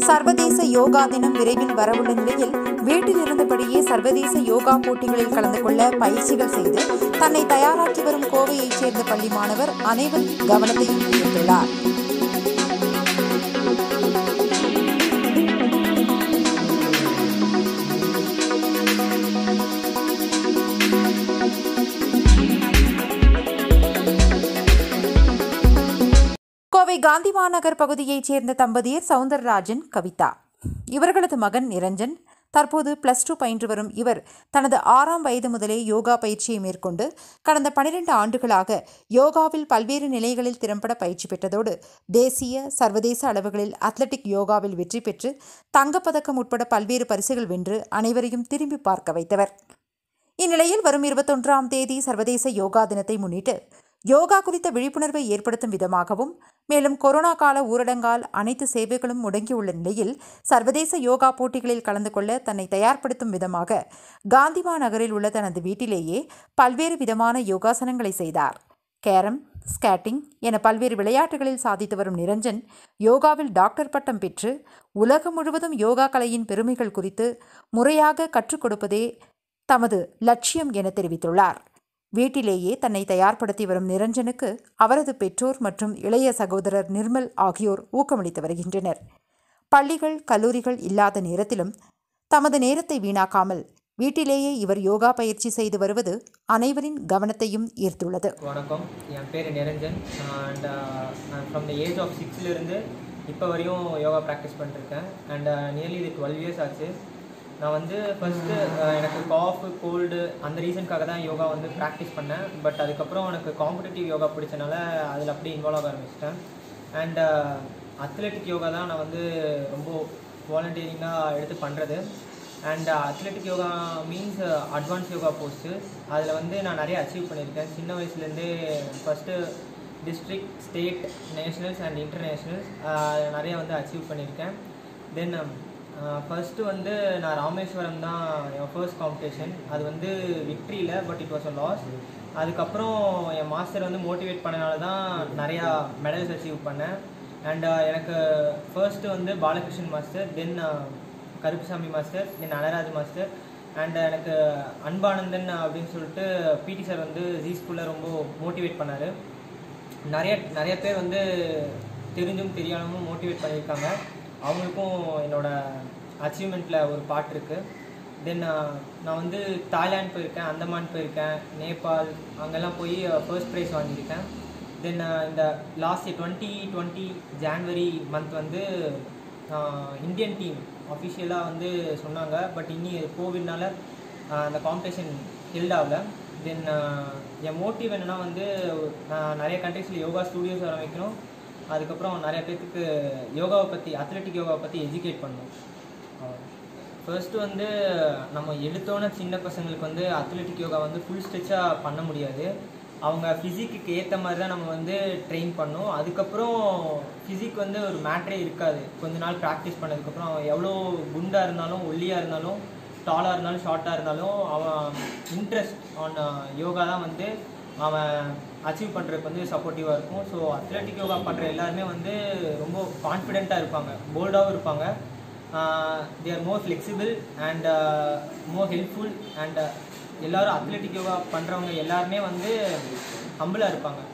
சர்வதேச யோகா தினம் விரைவில் வரவுள்ள நிலையில் வீட்டில் இருந்தபடியே சர்வதேச யோகா போட்டிகளில் கலந்து கொள்ள பயிற்சிகள் செய்து தன்னை தயாராக்கி வரும் கோவையைச் சேர்ந்த பள்ளி மாணவர் அனைவரின் கவனத்தையும் ஈர்த்துள்ளார் கோவை காந்தி மாநகர் பகுதியைச் சேர்ந்த தம்பதியர் சவுந்தரராஜன் கவிதா இவர்களது மகன் நிரஞ்சன் தற்போது பிளஸ் டூ பயின்று வரும் இவர் தனது ஆறாம் வயது முதலே யோகா பயிற்சியை மேற்கொண்டு கடந்த பனிரெண்டு ஆண்டுகளாக யோகாவில் பல்வேறு நிலைகளில் திறம்பட பயிற்சி பெற்றதோடு தேசிய சர்வதேச அளவுகளில் அத்லட்டிக் யோகாவில் வெற்றி பெற்று தங்கப்பதக்கம் உட்பட பல்வேறு பரிசுகள் வென்று அனைவரையும் திரும்பி பார்க்க வைத்தவர் இந்நிலையில் வரும் இருபத்தொன்றாம் தேதி சர்வதேச யோகா தினத்தை முன்னிட்டு யோகா குறித்த விழிப்புணர்வை ஏற்படுத்தும் விதமாகவும் மேலும் கொரோனா கால ஊரடங்கால் அனைத்து சேவைகளும் முடங்கியுள்ள நிலையில் சர்வதேச யோகா போட்டிகளில் கலந்து கொள்ள தன்னை தயார்படுத்தும் விதமாக காந்திமா நகரில் உள்ள தனது வீட்டிலேயே பல்வேறு விதமான யோகாசனங்களை செய்தார் கேரம் ஸ்கேட்டிங் என பல்வேறு விளையாட்டுகளில் சாதித்து வரும் நிரஞ்சன் யோகாவில் டாக்டர் பட்டம் பெற்று உலகம் முழுவதும் யோகா கலையின் பெருமைகள் குறித்து முறையாக கற்றுக் கொடுப்பதே தமது லட்சியம் என தெரிவித்துள்ளார் வீட்டிலேயே தன்னை தயார்படுத்தி வரும் நிரஞ்சனுக்கு அவரது பெற்றோர் மற்றும் இளைய சகோதரர் நிர்மல் ஆகியோர் ஊக்கமளித்து வருகின்றனர் பள்ளிகள் கல்லூரிகள் இல்லாத நேரத்திலும் தமது நேரத்தை வீணாக்காமல் வீட்டிலேயே இவர் யோகா பயிற்சி செய்து வருவது அனைவரின் கவனத்தையும் ஈர்த்துள்ளது வணக்கம் என் பேர் நிரஞ்சன் அண்ட் நான் ஃப்ரம் த ஏஜ் ஆஃப் சிக்ஸ்லேருந்து இப்போ வரையும் யோகா ப்ராக்டிஸ் பண்ணிருக்கேன் அண்ட் நியர்லி இது டுவெல் இயர்ஸ் ஆச்சு நான் வந்து ஃபஸ்ட்டு எனக்கு காஃபு கோல்டு அந்த ரீசனுக்காக தான் யோகா வந்து ப்ராக்டிஸ் பண்ணேன் பட் அதுக்கப்புறம் எனக்கு காம்படிட்டிவ் யோகா பிடிச்சனால அதில் அப்படியே இன்வால்வ் ஆக ஆரம்பிச்சிட்டேன் அண்ட் அத்லெட்டிக் யோகா தான் நான் வந்து ரொம்ப வாலண்டியரிங்காக எடுத்து பண்ணுறது and athletic yoga means advance yoga post அதில் வந்து நான் நிறைய அச்சீவ் பண்ணியிருக்கேன் சின்ன வயசுலேருந்தே first district state nationals and internationals நிறைய வந்து அச்சீவ் பண்ணியிருக்கேன் தென் ஃபஸ்ட்டு வந்து நான் ராமேஸ்வரம் தான் என் ஃபர்ஸ்ட் காம்படிஷன் அது வந்து விக்ட்ரியில் but it was a loss அதுக்கப்புறம் என் மாஸ்டர் வந்து மோட்டிவேட் பண்ணனால தான் நிறையா மெடல்ஸ் அச்சீவ் பண்ணேன் அண்ட் எனக்கு ஃபர்ஸ்ட்டு வந்து Balakrishnan master then Karuppusamy master then Anaraj master and எனக்கு அன்பானந்தன் அப்படின்னு சொல்லிட்டு பிடி சார் வந்து ஜி ஸ்கூலில் ரொம்ப மோட்டிவேட் பண்ணார் நிறைய நிறைய பேர் வந்து தெரிஞ்சும் தெரியாமலும் மோட்டிவேட் பண்ணியிருக்காங்க அவங்களுக்கும் என்னோட அச்சீவ்மெண்ட்டில் ஒரு பாட்டு இருக்குது தென் நான் வந்து தாய்லாந்து போயிருக்கேன் அந்தமான் போயிருக்கேன் நேபாள் அங்கெல்லாம் போய் ஃபர்ஸ்ட் ப்ரைஸ் வாங்கியிருக்கேன் தென் இந்த last twenty twenty January month வந்து இந்தியன் டீம் அஃபிஷியலாக வந்து சொன்னாங்க பட் இனி கோவிட்னால அந்த காம்படிஷன் ஹெல்ட் ஆகல தென் என் மோட்டிவ் என்னென்னா வந்து நான் நிறைய கண்ட்ரீஸில் யோகா ஸ்டூடியோஸ் ஆரம்பிக்கணும் அதுக்கப்புறம் நிறைய பேர்த்துக்கு யோகாவை பற்றி அத்லெட்டிக் யோகாவை பற்றி எஜுகேட் பண்ணணும் ஃபர்ஸ்ட் வந்து நம்ம எடுத்தோன்னே சின்ன பசங்களுக்கு வந்து அத்லெட்டிக் யோகா வந்து ஃபுல் ஸ்ட்ரெச்சாக பண்ண முடியாது அவங்க ஃபிசிக்கு ஏற்ற மாதிரி தான் நம்ம வந்து ட்ரெயின் பண்ணோம் அதுக்கப்புறம் ஃபிசிக் வந்து ஒரு மேட்ரே இருக்காது கொஞ்ச நாள் ப்ராக்டிஸ் பண்ணதுக்கப்புறம் அவன் எவ்வளோ குண்டாக இருந்தாலும் ஒல்லியாக இருந்தாலும் டாலாக இருந்தாலும் ஷார்ட்டாக இருந்தாலும் அவன் இன்ட்ரெஸ்ட் ஆன் யோகா தான் வந்து அவன் அச்சீவ் பண்ணுறதுக்கு வந்து சப்போர்ட்டிவாக இருக்கும் ஸோ அத்லெட்டிக் யோகா பண்ணுற எல்லாருமே வந்து ரொம்ப கான்ஃபிடெண்ட்டாக இருப்பாங்க போல்டாகவும் இருப்பாங்க they are more flexible and more helpful and எல்லோரும் அத்லெட்டிக் யோகா பண்ணுறவங்க எல்லாருமே வந்து ஹம்பிளாக இருப்பாங்க